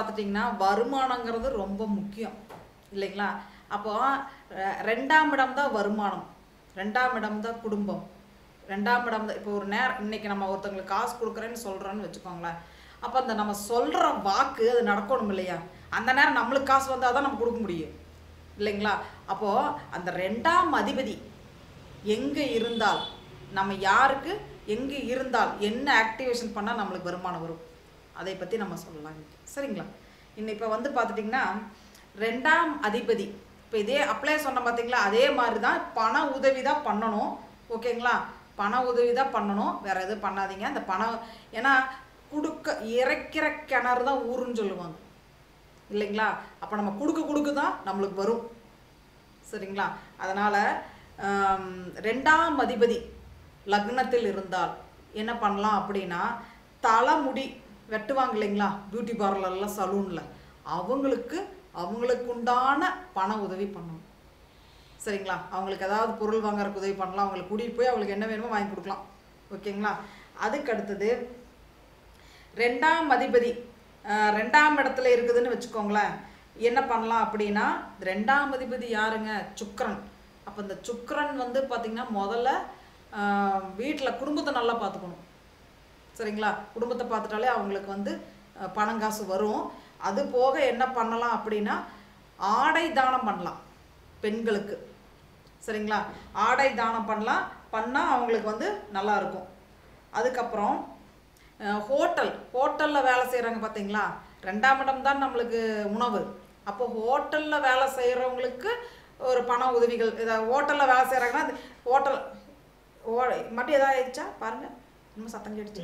பார்த்துட்டிங்கன்னா வருமானங்கிறது ரொம்ப முக்கியம் இல்லைங்களா அப்போ அஹ், ரெண்டாம் இடம் தான் வருமானம் ரெண்டாம் இடம் தான் குடும்பம் ரெண்டாம் இடம் தான் இப்போ ஒரு நேரம் இன்னைக்கு நம்ம ஒருத்தங்களுக்கு காசு கொடுக்குறேன்னு சொல்கிறோன்னு வச்சுக்கோங்களேன் அப்போ அந்த நம்ம சொல்கிற வாக்கு அது நடக்கணும் இல்லையா அந்த நேரம் நம்மளுக்கு காசு வந்தால் தான் நம்ம கொடுக்க முடியும் இல்லைங்களா அப்போது அந்த ரெண்டாம் அதிபதி எங்கே இருந்தால் நம்ம யாருக்கு எங்கே இருந்தால் என்ன ஆக்டிவேஷன் பண்ணால் நம்மளுக்கு வருமானம் வரும் அதை பற்றி நம்ம சொல்லலாம் இன்னைக்கு. சரிங்களா இன்னும் இப்போ வந்து பார்த்துட்டிங்கன்னா ரெண்டாம் அதிபதி இப்போ இதே அப்ளை சொன்ன பார்த்தீங்களா அதே மாதிரி தான் பண உதவி தான் பண்ணணும் ஓகேங்களா பண உதவி தான் பண்ணணும் வேற எதுவும் பண்ணாதீங்க அந்த பணம் ஏன்னா கொடுக்க இறைக்கிற கிணறு தான் ஊருன்னு சொல்லுவாங்க இல்லைங்களா அப்போ நம்ம கொடுக்க கொடுக்க தான் நம்மளுக்கு வரும் சரிங்களா அதனால் ரெண்டாம் அதிபதி லக்னத்தில் இருந்தால் என்ன பண்ணலாம் அப்படின்னா தலைமுடி வெட்டுவாங்க இல்லைங்களா பியூட்டி பார்லர்லாம் சலூனில் அவங்களுக்கு அவங்களுக்கு உண்டான பண உதவி பண்ணணும் சரிங்களா அவங்களுக்கு ஏதாவது பொருள் வாங்குறதுக்கு உதவி பண்ணலாம் அவங்களுக்கு கூட்டிகிட்டு போய் அவங்களுக்கு என்ன வேணுமோ வாங்கி கொடுக்கலாம் ஓகேங்களா அதுக்கு அடுத்தது ரெண்டாம் அதிபதி அஹ், ரெண்டாம் இடத்துல இருக்குதுன்னு வச்சுக்கோங்களேன் என்ன பண்ணலாம் அப்படின்னா ரெண்டாம் அதிபதி யாருங்க சுக்கிரன் அப்போ இந்த சுக்கிரன் வந்து பார்த்திங்கன்னா முதல்ல வீட்டில் குடும்பத்தை நல்லா பார்த்துக்கணும் சரிங்களா குடும்பத்தை பார்த்துட்டாலே அவங்களுக்கு வந்து அஹ், பணம் காசு வரும் அது போக என்ன பண்ணலாம் அப்படின்னா ஆடை தானம் பண்ணலாம் பெண்களுக்கு சரிங்களா ஆடை தானம் பண்ணலாம் பண்ணால் அவங்களுக்கு வந்து நல்லா இருக்கும் அதுக்கப்புறம் அஹ், ஹோட்டல் ஹோட்டலில் வேலை செய்கிறாங்க பார்த்தீங்களா ரெண்டாம் இடம் தான் நம்மளுக்கு உணவு அப்போ ஹோட்டலில் வேலை செய்கிறவங்களுக்கு ஒரு பண உதவிகள் இதை ஹோட்டலில் வேலை செய்கிறாங்கன்னா அந்த ஹோட்டல் ஓ மட்டும் எதாவது ஆயிடுச்சா பாருங்கள் இன்னும் சத்தம் கேட்டுச்சு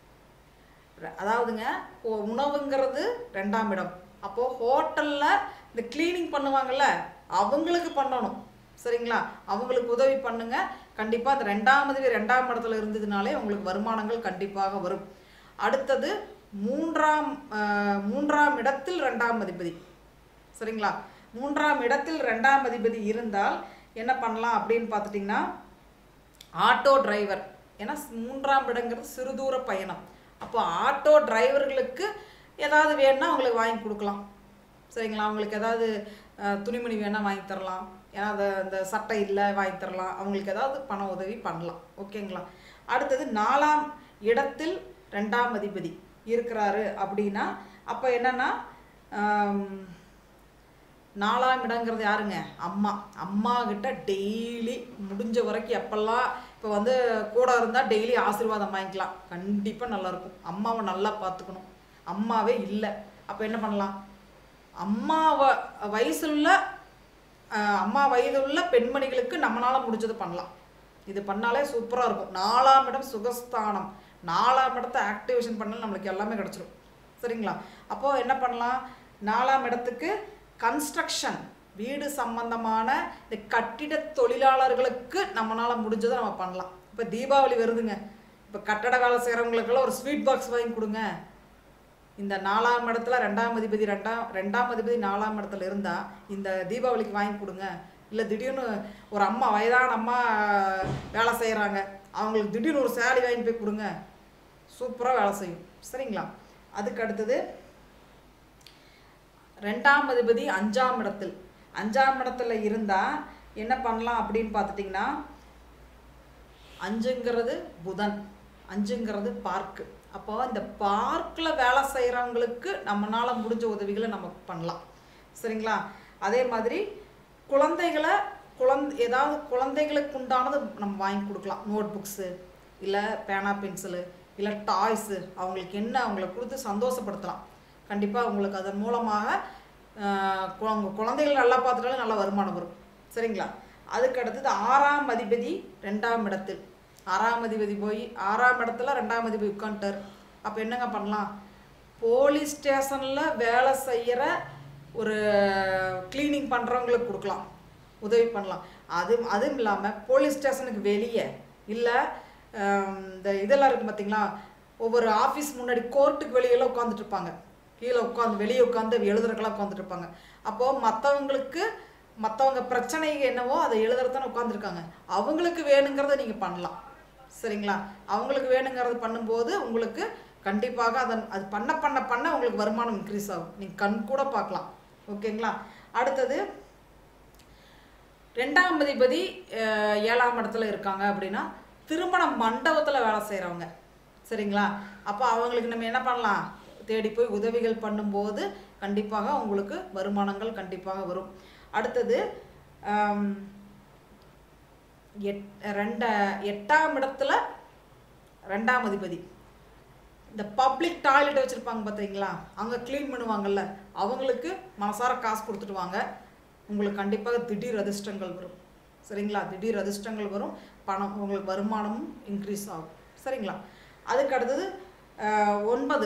ர- அதாவதுங்க ஒ- உணவுங்கிறது ரெண்டாம் இடம் அப்போது ஹோட்டலில் இந்த க்ளீனிங் பண்ணுவாங்கல்ல அவங்களுக்கு பண்ணணும் சரிங்களா அவங்களுக்கு உதவி பண்ணுங்க கண்டிப்பாக அந்த ரெண்டாம் உதவி ரெண்டாம் இடத்துல இருந்ததுனாலே உங்களுக்கு வருமானங்கள் கண்டிப்பாக வரும் அடுத்தது மூன்றாம் அஹ், மூன்றாம் இடத்தில் ரெண்டாம் அதிபதி சரிங்களா மூன்றாம் இடத்தில் ரெண்டாம் அதிபதி இருந்தால் என்ன பண்ணலாம் அப்படின்னு பார்த்துட்டிங்கன்னா ஆட்டோ டிரைவர் ஏன்னா ஸ்- மூன்றாம் இடங்கிறது சிறுதூர பயணம் அப்போ ஆட்டோ டிரைவர்களுக்கு ஏதாவது வேணும்னா அவங்களுக்கு வாங்கி கொடுக்கலாம் சரிங்களா அவங்களுக்கு ஏதாவது அஹ், துணிமணி வேணால் வாங்கி தரலாம் ஏன்னா அந்த அந்த சட்டை இல்லை வாங்கி தரலாம் அவங்களுக்கு ஏதாவது பண உதவி பண்ணலாம் ஓகேங்களா அடுத்தது நாலாம் இடத்தில் ரெண்டாம் அதிபதி இருக்கிறாரு அப்படின்னா அப்போ என்னன்னா ஆம், நாலாம் இடங்கிறது யாருங்க அம்மா அம்மா கிட்ட டெய்லி முடிஞ்ச வரைக்கும் எப்பெல்லாம் இப்போ வந்து கூட இருந்தால் டெய்லி ஆசீர்வாதம் வாங்கிக்கலாம் கண்டிப்பாக நல்லா இருக்கும் அம்மாவை நல்லா பார்த்துக்கணும் அம்மாவே இல்லை அப்போ என்ன பண்ணலாம் அம்மாவ வயசுள்ள அஹ், அம்மா வயதுள்ள பெண்மணிகளுக்கு நம்மளால முடிஞ்சது பண்ணலாம் இது பண்ணாலே சூப்பராக இருக்கும் நாலாம் இடம் சுகஸ்தானம் நாலாம் இடத்தை ஆக்டிவேஷன் பண்ணால் நம்மளுக்கு எல்லாமே கிடச்சிரும் சரிங்களா அப்போது என்ன பண்ணலாம் நாலாம் இடத்துக்கு கன்ஸ்ட்ரக்ஷன் வீடு சம்பந்தமான இந்த கட்டிட தொழிலாளர்களுக்கு நம்மளால முடிஞ்சதை நம்ம பண்ணலாம் இப்போ தீபாவளி வருதுங்க இப்போ கட்டட வேலை செய்கிறவங்களுக்கெல்லாம் ஒரு ஸ்வீட் பாக்ஸ் வாங்கி கொடுங்க இந்த நாலாம் இடத்துல ரெண்டாம் அதிபதி ரெண்டாம் ரெண்டாம் அதிபதி நாலாம் இடத்துல இருந்தால் இந்த தீபாவளிக்கு வாங்கி கொடுங்க இல்லை திடீர்னு ஒரு அம்மா வயதான அம்மா வேலை செய்கிறாங்க அவங்களுக்கு திடீர்னு ஒரு சேலை வாங்கி போய் கொடுங்க சூப்பராக வேலை செய்யும் சரிங்களா அதுக்கு அடுத்தது ரெண்டாம் அதிபதி அஞ்சாம் இடத்தில் அஞ்சாம் இடத்துல இருந்தால் என்ன பண்ணலாம் அப்படின்னு பார்த்துட்டிங்கன்னா அஞ்சுங்கிறது புதன் அஞ்சுங்கிறது பார்க்கு அப்போ இந்த பார்க்கில் வேலை செய்கிறவங்களுக்கு நம்மளால முடிஞ்ச உதவிகளை நம்ம பண்ணலாம் சரிங்களா அதே மாதிரி குழந்தைகளை குழந்தை ஏதாவது குழந்தைகளுக்கு உண்டானது நம்ம வாங்கி கொடுக்கலாம் நோட் புக்ஸு இல்லை பேனா பென்சிலு இல்லை டாய்ஸு அவங்களுக்கு என்ன அவங்கள கொடுத்து சந்தோஷப்படுத்தலாம் கண்டிப்பாக அவங்களுக்கு அதன் மூலமாக ஆஹ், கு- அவங்க குழந்தைகள் நல்லா பார்த்துட்டாலும் நல்ல வருமானம் வரும் சரிங்களா அதுக்கு அடுத்தது ஆறாம் அதிபதி ரெண்டாம் இடத்தில் ஆறாம் அதிபதி போய் ஆறாம் இடத்துல ரெண்டாம் அதிபதி உட்காந்துட்டார் அப்போ என்னங்க பண்ணலாம் போலீஸ் ஸ்டேஷனில் வேலை செய்கிற ஒரு க்ளீனிங் பண்ணுறவங்களுக்கு கொடுக்கலாம் உதவி பண்ணலாம் அது அதுவும் இல்லாமல் போலீஸ் ஸ்டேஷனுக்கு வெளியே இல்லை இந்த இதெல்லாம் இருக்கும் பார்த்தீங்களா ஒவ்வொரு ஆஃபீஸ் முன்னாடி கோர்ட்டுக்கு வெளியெல்லாம் உட்காந்துட்டு இருப்பாங்க கீழே உட்காந்து வெளியே உட்காந்து எழுதுறக்கெல்லாம் உட்காந்துட்டு இருப்பாங்க அப்போது மற்றவங்களுக்கு மற்றவங்க பிரச்சனை என்னவோ அதை எழுதுறதானே உட்காந்துருக்காங்க அவங்களுக்கு வேணுங்கிறத நீங்கள் பண்ணலாம் சரிங்களா அவங்களுக்கு வேணுங்கிறது பண்ணும்போது உங்களுக்கு கண்டிப்பாக அதன் அது பண்ண பண்ண பண்ண உங்களுக்கு வருமானம் இன்க்ரீஸ் ஆகும் நீங்கள் கண் கூட பார்க்கலாம் ஓகேங்களா அடுத்தது ரெண்டாம் அதிபதி அஹ், ஏழாம் இடத்துல இருக்காங்க அப்படின்னா திருமண மண்டபத்தில் வேலை செய்கிறவங்க சரிங்களா அப்போ அவங்களுக்கு நம்ம என்ன பண்ணலாம் தேடி போய் உதவிகள் பண்ணும்போது கண்டிப்பாக உங்களுக்கு வருமானங்கள் கண்டிப்பாக வரும் அடுத்தது ஆம், எட் ரெண்ட எட்டாம் இடத்துல ரெண்டாம் அதிபதி இந்த பப்ளிக் டாய்லெட் வச்சுருப்பாங்க பார்த்தீங்களா அங்கே க்ளீன் பண்ணுவாங்கல்ல அவங்களுக்கு மனசார காசு கொடுத்துட்டு வாங்க உங்களுக்கு கண்டிப்பாக திடீர் அதிர்ஷ்டங்கள் வரும் சரிங்களா திடீர் அதிர்ஷ்டங்கள் வரும் பணம் உங்களுக்கு வருமானமும் இன்க்ரீஸ் ஆகும் சரிங்களா அதுக்கு அடுத்தது ஆஹ், ஒன்பது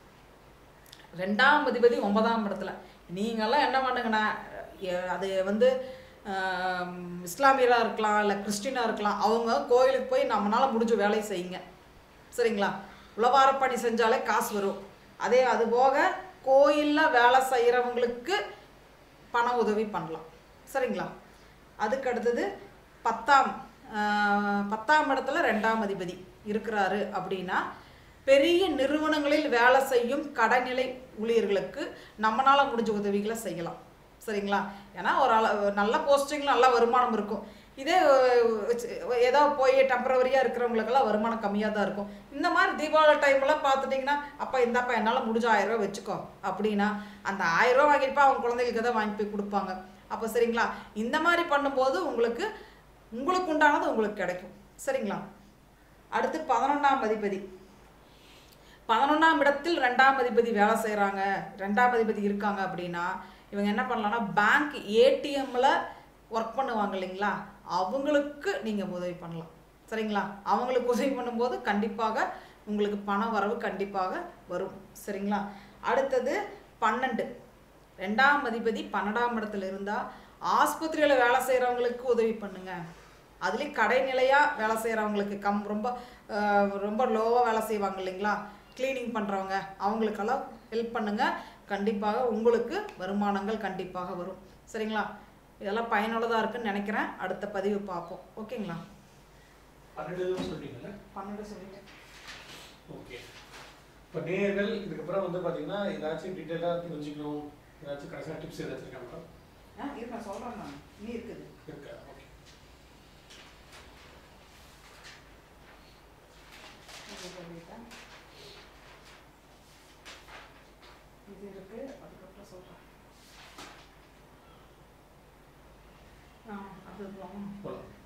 ரெண்டாம் அதிபதி ஒன்பதாம் இடத்துல நீங்கள்லாம் என்ன பண்ணுங்கண்ணா எ- அது வந்து ஆம், இஸ்லாமியராக இருக்கலாம் இல்லை கிறிஸ்டினாக இருக்கலாம் அவங்க கோயிலுக்கு போய் நம்மளால முடிஞ்ச வேலையை செய்யுங்க சரிங்களா உழவார பணி செஞ்சாலே காசு வரும் அதே அது போக கோயிலில் வேலை செய்கிறவங்களுக்கு பண உதவி பண்ணலாம் சரிங்களா அதுக்கு அடுத்தது பத்தாம் ஆஹ், பத்தாம் இடத்துல ரெண்டாம் அதிபதி இருக்கிறாரு அப்படின்னா பெரிய நிறுவனங்களில் வேலை செய்யும் கடைநிலை ஊழியர்களுக்கு நம்மளால முடிஞ்ச உதவிகளை செய்யலாம் சரிங்களா ஏன்னா ஒரு அள நல்ல போஸ்டிங்கில் நல்ல வருமானம் இருக்கும் இதே அஹ், சி- ஏதோ போய் டெம்பரவரியாக இருக்கிறவங்களுக்கெல்லாம் வருமானம் கம்மியாக தான் இருக்கும் இந்த மாதிரி தீபாவளி டைம்லாம் பார்த்துட்டிங்கன்னா அப்பா இந்தாப்பா என்னால் முடிஞ்ச ஆயிரம் ரூபாய் வச்சுக்கோ அப்படின்னா அந்த ஆயிரம் ரூபாய் வாங்கியிருப்பா அவங்க குழந்தைகளுக்கு தான் வாங்கி போய் கொடுப்பாங்க அப்போ சரிங்களா இந்த மாதிரி பண்ணும்போது உங்களுக்கு உங்களுக்கு உண்டானது உங்களுக்கு கிடைக்கும் சரிங்களா அடுத்து பதினொன்றாம் அதிபதி பதினொன்றாம் இடத்தில் ரெண்டாம் அதிபதி வேலை செய்கிறாங்க ரெண்டாம் அதிபதி இருக்காங்க அப்படின்னா இவங்க என்ன பண்ணலாம்னா பேங்க் ஏடிஎம்ல ஒர்க் பண்ணுவாங்க இல்லைங்களா அவங்களுக்கு நீங்கள் உதவி பண்ணலாம் சரிங்களா அவங்களுக்கு உதவி பண்ணும்போது கண்டிப்பாக உங்களுக்கு பண வரவு கண்டிப்பாக வரும் சரிங்களா அடுத்தது பன்னெண்டு ரெண்டாம் அதிபதி பன்னெண்டாம் இடத்துல இருந்தால் ஆஸ்பத்திரியில் வேலை செய்கிறவங்களுக்கு உதவி பண்ணுங்க அதுலேயும் கடைநிலையாக வேலை செய்கிறவங்களுக்கு கம் ரொம்ப அஹ், ரொம்ப லோவாக வேலை செய்வாங்க இல்லைங்களா க்ளீனிங் பண்ணுறவங்க அவங்களுக்கெல்லாம் ஹெல்ப் பண்ணுங்க கண்டிப்பாக உங்களுக்கு வருமானங்கள் கண்டிப்பாக வரும் சரிங்களா இதெல்லாம் பயனுள்ளதாக இருக்குன்னு நினைக்கிறேன் அடுத்த பதிவு பார்ப்போம் ஓகேங்களா பன்னெண்டு இதுவும் சொல்லிட்டீங்கல்ல பன்னெண்டு சொல்லிட்டேன் ஓகே இப்போ நேர்கள் இதுக்கப்புறம் வந்து பார்த்தீங்கன்னா ஏதாச்சும் டீட்டெயிலாக தெரிஞ்சுக்கணும் ஏதாச்சும் கடைசியாக டிப்ஸ் ஏதாச்சும் இருக்கா மேடம் ஆ இருக்க சொல்கிறேன் நான் நீ இருக்குது இருக்கா ஓகே இது சொல்லிட்டேன் இது இருக்கு அதுக்கப்புறம் சொல்கிறேன் ஆ அது போகலாம்